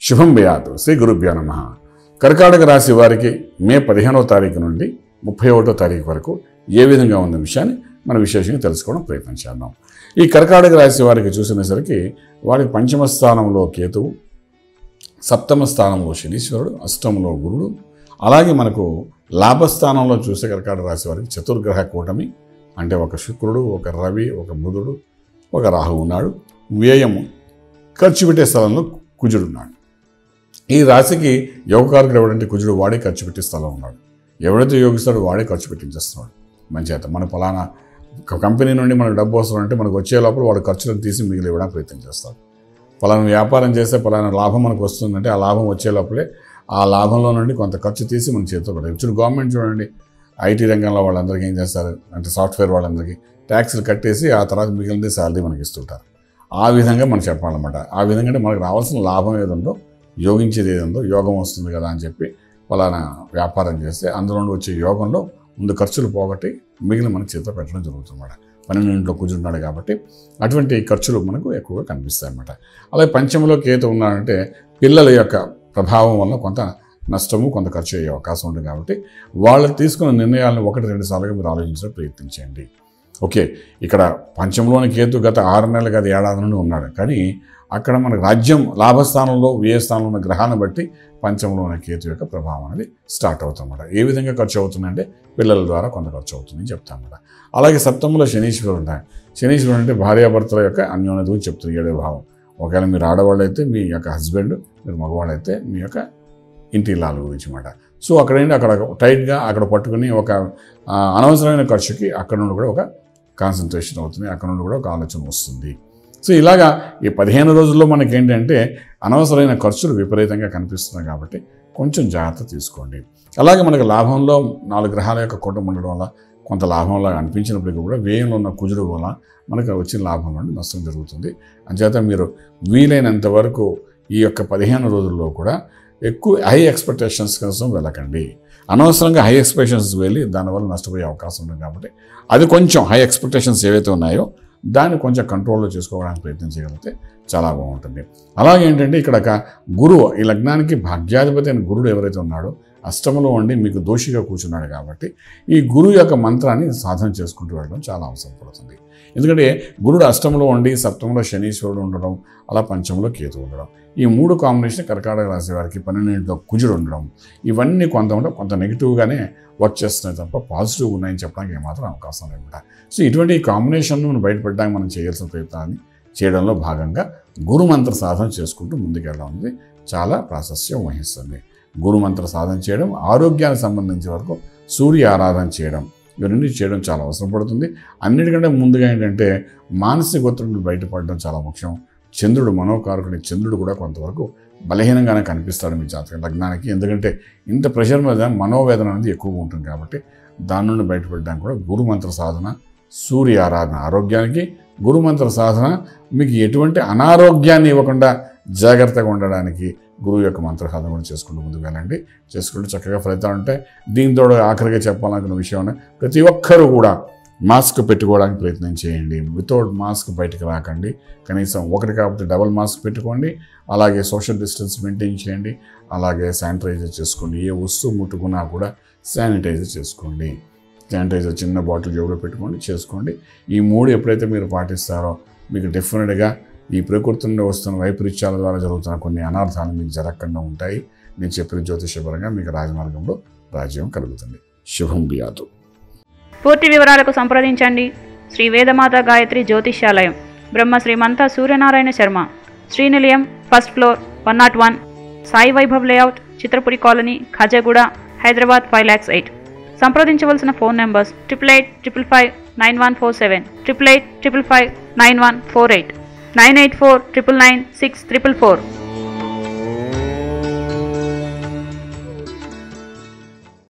శుభం బియాత్ శ్రీ గురుభ్యో నమ కర్కాటక రాశి వారికి మే పదిహేనవ తారీఖు నుండి ముప్పై ఒకటో తారీఖు వరకు ఏ విధంగా ఉన్న విషయాన్ని మనం విశేషంగా తెలుసుకోవడం ప్రయత్నం చేద్దాం ఈ కర్కాటక రాశి వారికి చూసినసరికి వారికి పంచమ స్థానంలో కేతువు సప్తమ స్థానంలో శనీశ్వరుడు అష్టమంలో గురుడు అలాగే మనకు లాభస్థానంలో చూసే కర్కాటక రాశి వారికి చతుర్గ్రహ కూటమి అంటే ఒక శుక్రుడు ఒక రవి ఒక బుధుడు ఒక రాహు ఉన్నాడు వ్యయము ఖర్చు పెట్టే స్థలంలో కుజుడు ఉన్నాడు ఈ రాశికి యోగకారకుడు ఎవడంటే కుజుడు వాడే ఖర్చు పెట్టే స్థలం ఉన్నాడు ఎవడైతే యోగిస్తాడో వాడే ఖర్చు పెట్టించేస్తున్నాడు మంచి అయితే మన ఫలానా ఒక కంపెనీ నుండి మనకు డబ్బు అవసరం అంటే మనకు వచ్చే లోపల వాడు ఖర్చులను తీసి మిగిలి ఇవ్వడానికి ప్రయత్నం చేస్తాడు ఫలానా వ్యాపారం చేస్తే ఫలానా లాభం మనకు వస్తుందంటే ఆ లాభం వచ్చే లోపలే ఆ లాభంలో నుండి కొంత ఖర్చు తీసి మన చేతితో పెట్టాలి ఇప్పుడు గవర్నమెంట్ చూడండి ఐటీ రంగంలో వాళ్ళందరికీ ఏం చేస్తారు అంటే సాఫ్ట్వేర్ వాళ్ళందరికీ ట్యాక్స్లు కట్టేసి ఆ తర్వాత మిగిలిన శాలరీ మనకి ఇస్తుంటారు ఆ విధంగా మనం చెప్పాలన్నమాట ఆ విధంగా అంటే మనకు రావాల్సిన లాభం ఏది ఉందో యోగించేది ఏది ఉందో యోగం వస్తుంది కదా అని చెప్పి ఫలానా వ్యాపారం చేస్తే అందులో నుండి వచ్చే యోగంలో ముందు ఖర్చులు పోగొట్టి మిగిలిన మన చేతిలో పెట్టడం జరుగుతుందన్నమాట పన్నెండింట్లో కూర్చుంటున్నాడు కాబట్టి అటువంటి ఖర్చులు మనకు ఎక్కువగా కనిపిస్తాయి అన్నమాట అలాగే పంచమలో కేతు ఉన్నాడంటే పిల్లల యొక్క ప్రభావం వల్ల కొంత నష్టము కొంత ఖర్చు అయ్యే అవకాశం ఉంటుంది కాబట్టి వాళ్ళు తీసుకున్న నిర్ణయాలను ఒకటి రెండు సార్లుగా మీరు ఆలోచించడం ప్రయత్నించండి ఓకే ఇక్కడ పంచంలోని కేతు గత ఆరు నెలలు గత ఏడాది నుండి ఉన్నాడు కానీ అక్కడ మనకు రాజ్యం లాభస్థానంలో వ్యయ స్థానంలో ఉన్న గ్రహాన్ని బట్టి పంచంలో ఉన్న కేతు యొక్క ప్రభావం అనేది స్టార్ట్ అవుతుందన్నమాట ఏ విధంగా ఖర్చు అవుతుందంటే పిల్లల ద్వారా కొంత ఖర్చు అవుతుందని చెప్తామన్నమాట అలాగే సప్తమంలో శనీశ్వరుడు ఉంటాయి శనీశ్వరుడు అంటే భార్యాభర్తల యొక్క అన్యోన్యత గురించి చెప్తుంది ఏడవ భావం ఒకవేళ మీరు ఆడవాళ్ళు అయితే మీ యొక్క హస్బెండ్ మీరు మగవాళ్ళు అయితే మీ యొక్క ఇంటి ఇల్లాల గురించి మాట సో అక్కడ ఏంటి అక్కడ టైట్గా అక్కడ పట్టుకుని ఒక ఆ, అనవసరమైన ఖర్చుకి అక్కడ నుండి కూడా ఒక కాన్సన్ట్రేషన్ అవుతుంది అక్కడ నుండి కూడా ఒక ఆలోచన వస్తుంది సో ఇలాగా ఈ పదిహేను రోజుల్లో మనకి ఏంటంటే అనవసరమైన ఖర్చులు విపరీతంగా కనిపిస్తున్నాయి కాబట్టి కొంచెం జాగ్రత్త తీసుకోండి అలాగే మనకి లాభంలో నాలుగు గ్రహాల యొక్క కూటమి ఉండడం వల్ల కొంత లాభంలా అనిపించినప్పటికీ కూడా వ్యయంలో ఉన్న కుజుడు వల్ల మనకు వచ్చిన లాభం నుండి నష్టం జరుగుతుంది అంచేత మీరు వీలైనంత వరకు ఈ యొక్క పదిహేను రోజుల్లో కూడా ఎక్కువ హై ఎక్స్పెక్టేషన్స్ కోసం వెళ్ళకండి అనవసరంగా హై ఎక్స్పెక్టేషన్స్ వెళ్ళి దానివల్ల నష్టపోయే అవకాశం ఉంది కాబట్టి అది కొంచెం హై ఎక్స్పెక్టేషన్స్ ఏవైతే ఉన్నాయో దాన్ని కొంచెం కంట్రోల్లో చేసుకోవడానికి ప్రయత్నం చేయగలిగితే చాలా బాగుంటుంది అలాగే ఏంటంటే ఇక్కడ ఒక గురువు ఈ లగ్నానికి భాగ్యాధిపతి అయిన గురుడు ఎవరైతే ఉన్నాడో అష్టమంలో ఉండి మీకు దోషిగా కూర్చున్నాడు కాబట్టి ఈ గురువు యొక్క మంత్రాన్ని సాధన చేసుకుంటూ వెళ్ళడం చాలా అవసరం పడుతుంది ఎందుకంటే గురుడు అష్టంలో ఉండి సప్తంలో శనీశ్వరుడు ఉండడం అలా పంచంలో కేతు ఉండడం ఈ మూడు కాంబినేషన్ కర్కాటక రాశి వారికి పన్నెండింటిలో కుజుడు ఉండడం ఇవన్నీ కొంత ఉంటే కొంత నెగిటివ్గానే వర్క్ చేస్తున్నాయి తప్ప పాజిటివ్ ఉన్నాయని చెప్పడానికి ఏమాత్రం అవకాశం లేకుండా సో ఇటువంటి కాంబినేషన్ బయటపడడానికి మనం చేయాల్సిన ప్రయత్నాన్ని చేయడంలో భాగంగా గురు మంత్ర సాధన చేసుకుంటూ ముందుకెళ్ళడం అనేది చాలా ప్రాశస్యం వహిస్తుంది గురు మంత్ర సాధన చేయడం ఆరోగ్యానికి సంబంధించిన వరకు సూర్య ఆరాధన చేయడం ఇవన్నీ చేయడం చాలా అవసరం పడుతుంది అన్నిటికంటే ముందుగా ఏంటంటే మానసిక ఒత్తిడి నుండి బయటపడడం చాలా ముఖ్యం చంద్రుడు మనోకారకుడి చంద్రుడు కూడా కొంతవరకు బలహీనంగానే కనిపిస్తాడు మీ జాతక లగ్నానికి ఎందుకంటే ఇంత ప్రెషర్ మీద మనోవేదన అనేది ఎక్కువగా ఉంటుంది కాబట్టి దాని నుండి బయటపడడానికి కూడా గురు మంత్ర సాధన సూర్య ఆరాధన ఆరోగ్యానికి గురు మంత్ర సాధన మీకు ఎటువంటి అనారోగ్యాన్ని ఇవ్వకుండా జాగ్రత్తగా ఉండడానికి గురువు యొక్క మంత్ర సాధన కూడా చేసుకుంటూ ముందుకు వెళ్ళండి చేసుకుంటూ చక్కగా ఫలితాలు ఉంటాయి దీంతో ఆఖరిగా చెప్పాలనుకున్న విషయం ప్రతి ఒక్కరూ కూడా మాస్క్ పెట్టుకోవడానికి ప్రయత్నం చేయండి వితౌట్ మాస్క్ బయటకు రాకండి కనీసం ఒకటి కాబట్టి డబల్ మాస్క్ పెట్టుకోండి అలాగే సోషల్ డిస్టెన్స్ మెయింటైన్ చేయండి అలాగే శానిటైజర్ చేసుకోండి ఏ వస్తువు ముట్టుకున్నా కూడా శానిటైజర్ చేసుకోండి శానిటైజర్ చిన్న బాటిల్ జోబులో పెట్టుకోండి చేసుకోండి ఈ మూడు ఎప్పుడైతే మీరు పాటిస్తారో మీకు డెఫినెట్గా ఈ ప్రకృతి నుండి వస్తున్న వైపరీత్యాల ద్వారా జరుగుతున్న కొన్ని అనర్థాలు మీకు జరగకుండా ఉంటాయి నేను చెప్పిన జ్యోతిషపరంగా మీకు రాజమార్గంలో రాజ్యం కలుగుతుంది శుభం బియాదు పూర్తి వివరాలకు సంప్రదించండి Shri Vedamata Gayatri Jyotishyalayam Brahma Srimantha Suryanarayana Sharma Srinilayam first floor one not one Sai Vaibhav layout Chitrapuri colony Khajaguda Hyderabad five lakhs eight సంప్రదించవలసిన phone numbers triple eight triple five nine one four seven triple eight triple five nine one four eight nine eight four triple nine six triple four